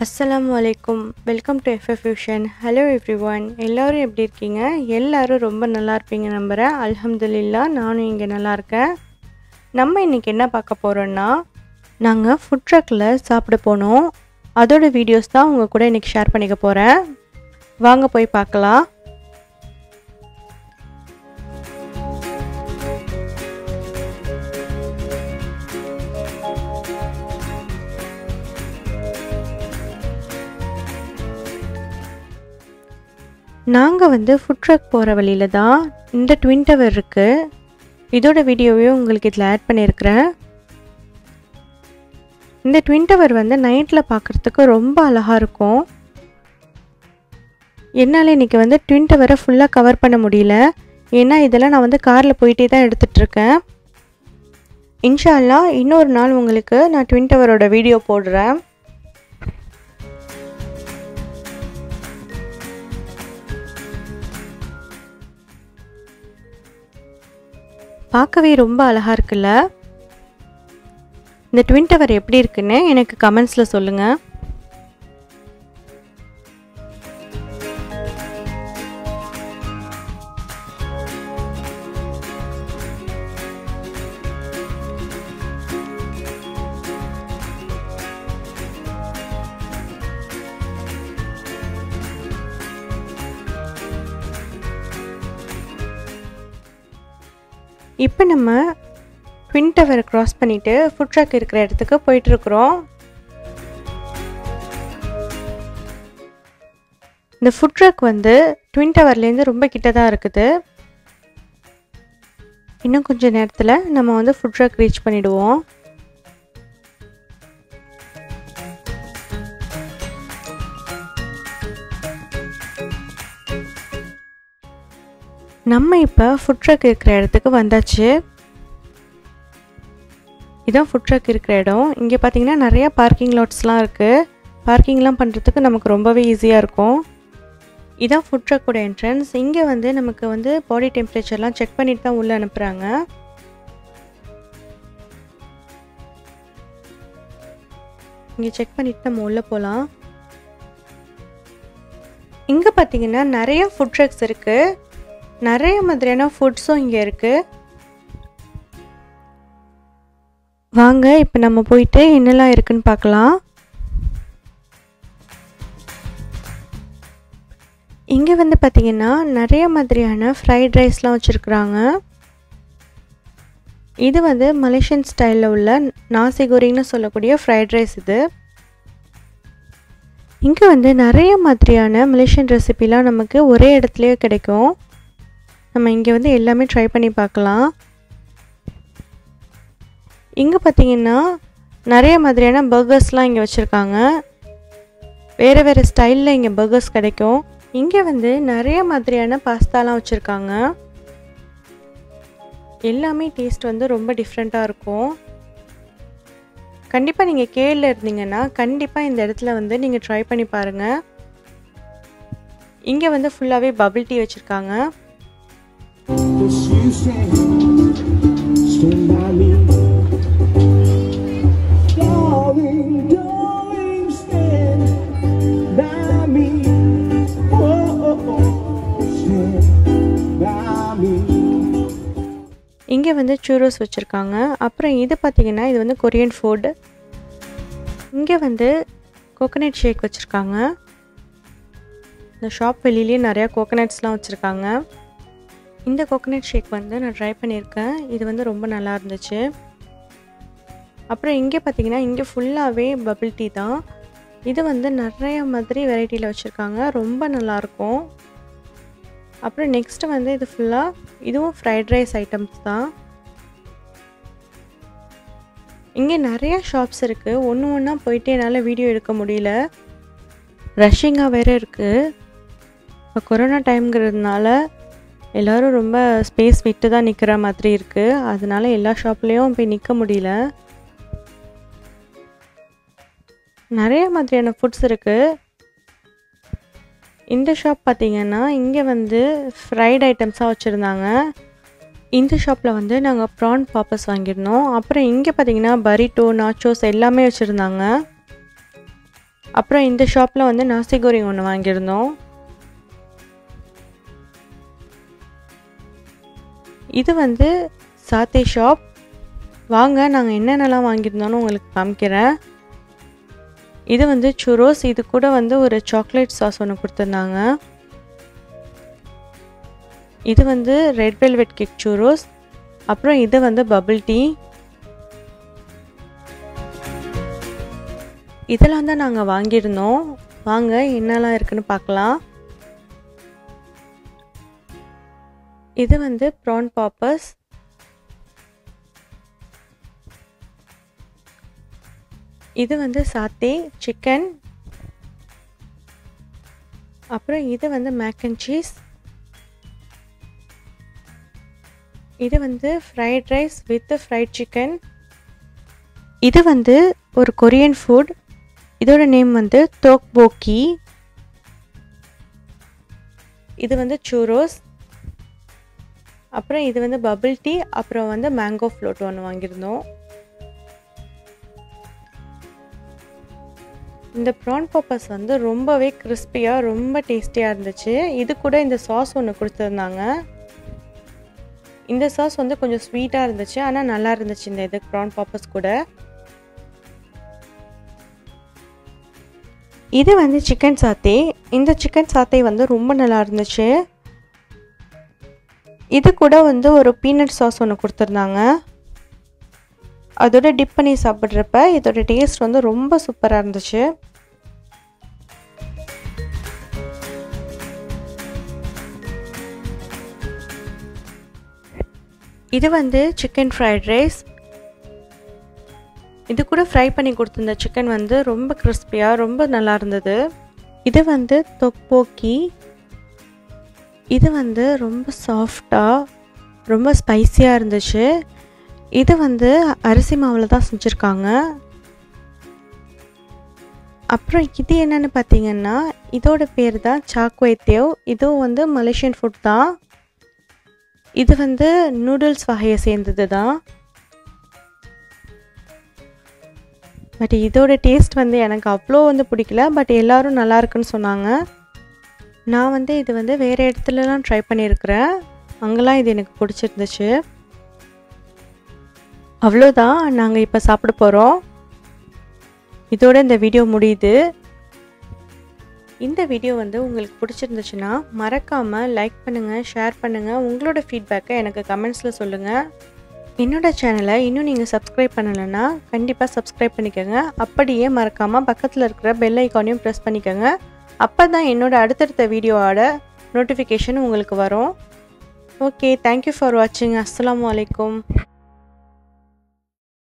அஸ்ஸலாமு அலைக்கும் welcome to FF fusion hello everyone எல்லோரும் எப்படி இருக்கீங்க எல்லாரும் ரொம்ப நல்லா இருப்பீங்க நம்புகிறேன் அல்ஹம்துலில்லா நானும் இங்கே நல்லா இருக்கேன் நம்ம இன்றைக்கி என்ன பார்க்க போகிறோன்னா நாங்கள் ஃபுட் ட்ரக்கில் சாப்பிட போனோம் அதோட வீடியோஸ் தான் உங்கள் கூட இன்றைக்கி ஷேர் பண்ணிக்க போகிறேன் வாங்க போய் பார்க்கலாம் நாங்கள் வந்து ஃபுட் ட்ரக் போகிற வழியில் தான் இந்த ட்வின் டவர் இருக்குது இதோட வீடியோவையும் உங்களுக்கு இதில் ஆட் பண்ணியிருக்கிறேன் இந்த ட்வின் டவர் வந்து நைட்டில் பார்க்குறதுக்கு ரொம்ப அழகாக இருக்கும் என்னால் இன்றைக்கி வந்து ட்வின் டவரை ஃபுல்லாக கவர் பண்ண முடியல ஏன்னா இதெல்லாம் நான் வந்து காரில் போயிட்டே தான் எடுத்துகிட்ருக்கேன் இன்ஷால்லா இன்னொரு நாள் உங்களுக்கு நான் ட்வின் டவரோட வீடியோ போடுறேன் பார்க்கவே ரொம்ப அழகாக இருக்குல்ல இந்த ட்வின் டவர் எப்படி இருக்குன்னு எனக்கு கமெண்ட்ஸில் சொல்லுங்கள் இப்போ நம்ம ட்வின் டவரை க்ராஸ் பண்ணிவிட்டு ஃபுட் ட்ரக் இருக்கிற இடத்துக்கு போயிட்டுருக்குறோம் இந்த ஃபுட் ட்ரக் வந்து ட்வின் டவர்லேருந்து ரொம்ப கிட்ட தான் இருக்குது இன்னும் கொஞ்சம் நேரத்தில் நம்ம வந்து ஃபுட் ட்ரக் ரீச் பண்ணிவிடுவோம் நம்ம இப்போ ஃபுட் ட்ரக் இருக்கிற இடத்துக்கு வந்தாச்சு இதான் ஃபுட் ட்ரக் இருக்கிற இடம் இங்கே பார்த்தீங்கன்னா நிறையா பார்க்கிங் லாட்ஸ்லாம் இருக்குது பார்க்கிங்லாம் பண்ணுறதுக்கு நமக்கு ரொம்பவே ஈஸியாக இருக்கும் இதான் ஃபுட் ட்ரக்கோட என்ட்ரன்ஸ் இங்கே வந்து நமக்கு வந்து பாடி டெம்பரேச்சர்லாம் செக் பண்ணிட்டு தான் உள்ளே அனுப்புகிறாங்க இங்கே செக் பண்ணிவிட்டு நம்ம உள்ளே போகலாம் இங்கே பார்த்தீங்கன்னா நிறைய ஃபுட் ட்ரக்ஸ் இருக்குது நிறைய மாதிரியான ஃபுட்ஸும் இங்கே இருக்குது வாங்க இப்போ நம்ம போயிட்டு என்னெல்லாம் இருக்குன்னு பார்க்கலாம் இங்கே வந்து பார்த்திங்கன்னா நிறைய மாதிரியான ஃப்ரைட் ரைஸ்லாம் வச்சுருக்குறாங்க இது வந்து மலேசியன் ஸ்டைலில் உள்ள நாசி கோரிங்னு சொல்லக்கூடிய ஃப்ரைட் ரைஸ் இது இங்கே வந்து நிறைய மாதிரியான மலேசியன் ரெசிபிலாம் நமக்கு ஒரே இடத்துலையே கிடைக்கும் நம்ம இங்கே வந்து எல்லாமே ட்ரை பண்ணி பார்க்கலாம் இங்கே பார்த்தீங்கன்னா நிறைய மாதிரியான பர்கர்ஸ்லாம் இங்கே வச்சுருக்காங்க வேறு வேறு ஸ்டைலில் இங்கே பர்கர்ஸ் கிடைக்கும் இங்கே வந்து நிறைய மாதிரியான பாஸ்தாலாம் வச்சுருக்காங்க எல்லாமே டேஸ்ட் வந்து ரொம்ப டிஃப்ரெண்ட்டாக இருக்கும் கண்டிப்பாக நீங்கள் கேளில் இருந்தீங்கன்னா கண்டிப்பாக இந்த இடத்துல வந்து நீங்கள் ட்ரை பண்ணி பாருங்கள் இங்கே வந்து ஃபுல்லாகவே பபிள் டீ வச்சுருக்காங்க Yes, you stand, stand by me. Darling, darling, stand by me. Oh, oh, oh, stand by me. இங்கே வந்து சூரோஸ் வச்சுருக்காங்க அப்புறம் இது பார்த்திங்கன்னா இது வந்து கொரியன் ஃபுட் இங்கே வந்து கோகனட் ஷேக் வச்சுருக்காங்க இந்த ஷாப் வெளியிலேயே நிறையா கோகனட்ஸ்லாம் வச்சுருக்காங்க இந்த கோகனட் ஷேக் வந்து நான் ட்ரை பண்ணியிருக்கேன் இது வந்து ரொம்ப நல்லா இருந்துச்சு அப்புறம் இங்கே பார்த்தீங்கன்னா இங்கே ஃபுல்லாகவே பபிள் டீ தான் இது வந்து நிறைய மாதிரி வெரைட்டியில் வச்சுருக்காங்க ரொம்ப நல்லாயிருக்கும் அப்புறம் நெக்ஸ்ட்டு வந்து இது ஃபுல்லாக இதுவும் ஃப்ரைட் ரைஸ் ஐட்டம்ஸ் தான் இங்கே நிறைய ஷாப்ஸ் இருக்குது ஒன்று ஒன்றா போயிட்டு என்னால் வீடியோ எடுக்க முடியல ரஷ்ஷிங்காக வேறு இருக்குது இப்போ கொரோனா டைம்ங்கிறதுனால எல்லோரும் ரொம்ப ஸ்பேஸ் விட்டு தான் நிற்கிற மாதிரி இருக்குது அதனால எல்லா ஷாப்லேயும் போய் நிற்க முடியல நிறைய மாதிரியான ஃபுட்ஸ் இருக்குது இந்த ஷாப் பார்த்தீங்கன்னா இங்கே வந்து ஃப்ரைட் ஐட்டம்ஸாக வச்சுருந்தாங்க இந்த ஷாப்பில் வந்து நாங்கள் ப்ரான் பாப்பஸ் வாங்கியிருந்தோம் அப்புறம் இங்கே பார்த்தீங்கன்னா பரிட்டோ நாச்சோஸ் எல்லாமே வச்சுருந்தாங்க அப்புறம் இந்த ஷாப்பில் வந்து நாசி கோரிங் ஒன்று வாங்கியிருந்தோம் இது வந்து சாத்தே ஷாப் வாங்க நாங்கள் என்னென்னலாம் வாங்கியிருந்தோன்னு உங்களுக்கு காமிக்கிறேன் இது வந்து சுரோஸ் இது கூட வந்து ஒரு சாக்லேட் சாஸ் ஒன்று கொடுத்துருந்தாங்க இது வந்து ரெட் வெல்வெட் கேக் சுரோஸ் அப்புறம் இது வந்து பபிள் டீ இதெல்லாம் தான் நாங்கள் வாங்கியிருந்தோம் வாங்க என்னெல்லாம் இருக்குன்னு பார்க்கலாம் இது வந்து ப்ரான் பாப்பர்ஸ் இது வந்து சாத்தே சிக்கன் அப்புறம் இது வந்து மேக் அண்ட் சீஸ் இது வந்து fried rice with fried chicken இது வந்து ஒரு கொரியன் ஃபுட் இதோட நேம் வந்து தோக் போக்கி இது வந்து சூரோஸ் அப்புறம் இது வந்து பபிள் டீ அப்புறம் வந்து மேங்கோ ஃப்ளோட் ஒன்று வாங்கியிருந்தோம் இந்த ப்ரான் பாப்பர்ஸ் வந்து ரொம்பவே கிறிஸ்பியாக ரொம்ப டேஸ்டியாக இருந்துச்சு இது கூட இந்த சாஸ் ஒன்று கொடுத்துருந்தாங்க இந்த சாஸ் வந்து கொஞ்சம் ஸ்வீட்டாக இருந்துச்சு ஆனால் நல்லா இருந்துச்சு இந்த இது ப்ரான் பாப்பர்ஸ் கூட இது வந்து சிக்கன் சாத்தே இந்த சிக்கன் சாத்தே வந்து ரொம்ப நல்லா இருந்துச்சு இது கூட வந்து ஒரு பீனட் சாஸ் ஒன்று கொடுத்துருந்தாங்க அதோட டிப் பண்ணி சாப்பிட்றப்ப இதோட டேஸ்ட் வந்து ரொம்ப சூப்பராக இருந்துச்சு இது வந்து சிக்கன் ஃப்ரைட் ரைஸ் இது கூட ஃப்ரை பண்ணி கொடுத்துருந்த சிக்கன் வந்து ரொம்ப கிறிஸ்பியாக ரொம்ப நல்லா இருந்தது இது வந்து தொப்போக்கி இது வந்து ரொம்ப சாஃப்டாக ரொம்ப ஸ்பைஸியாக இருந்துச்சு இது வந்து அரிசி மாவில் தான் செஞ்சுருக்காங்க அப்புறம் இது என்னன்னு பார்த்தீங்கன்னா இதோட பேர் தான் சாக்வைத்தேவ் இதுவும் வந்து மலேசியன் ஃபுட் தான் இது வந்து நூடுல்ஸ் வகையை சேர்ந்தது தான் பட் இதோட டேஸ்ட் வந்து எனக்கு அவ்வளோ வந்து பிடிக்கல பட் எல்லோரும் நல்லா இருக்குன்னு சொன்னாங்க நான் வந்து இது வந்து வேறு இடத்துலலாம் ட்ரை பண்ணியிருக்கிறேன் அங்கெல்லாம் இது எனக்கு பிடிச்சிருந்துச்சு அவ்வளோதான் நாங்கள் இப்போ சாப்பிட போகிறோம் இதோட இந்த வீடியோ முடியுது இந்த வீடியோ வந்து உங்களுக்கு பிடிச்சிருந்துச்சுன்னா மறக்காமல் லைக் பண்ணுங்கள் ஷேர் பண்ணுங்கள் உங்களோட ஃபீட்பேக்கை எனக்கு கமெண்ட்ஸில் சொல்லுங்கள் என்னோடய சேனலை இன்னும் நீங்கள் சப்ஸ்கிரைப் பண்ணலைன்னா கண்டிப்பாக சப்ஸ்கிரைப் பண்ணிக்கோங்க அப்படியே மறக்காமல் பக்கத்தில் இருக்கிற பெல் ஐக்கானையும் ப்ரெஸ் பண்ணிக்கோங்க அப்போ தான் என்னோடய அடுத்தடுத்த வீடியோவோட நோட்டிஃபிகேஷன் உங்களுக்கு வரும் ஓகே தேங்க்யூ ஃபார் வாட்சிங் அஸ்லாம் வலைக்கம்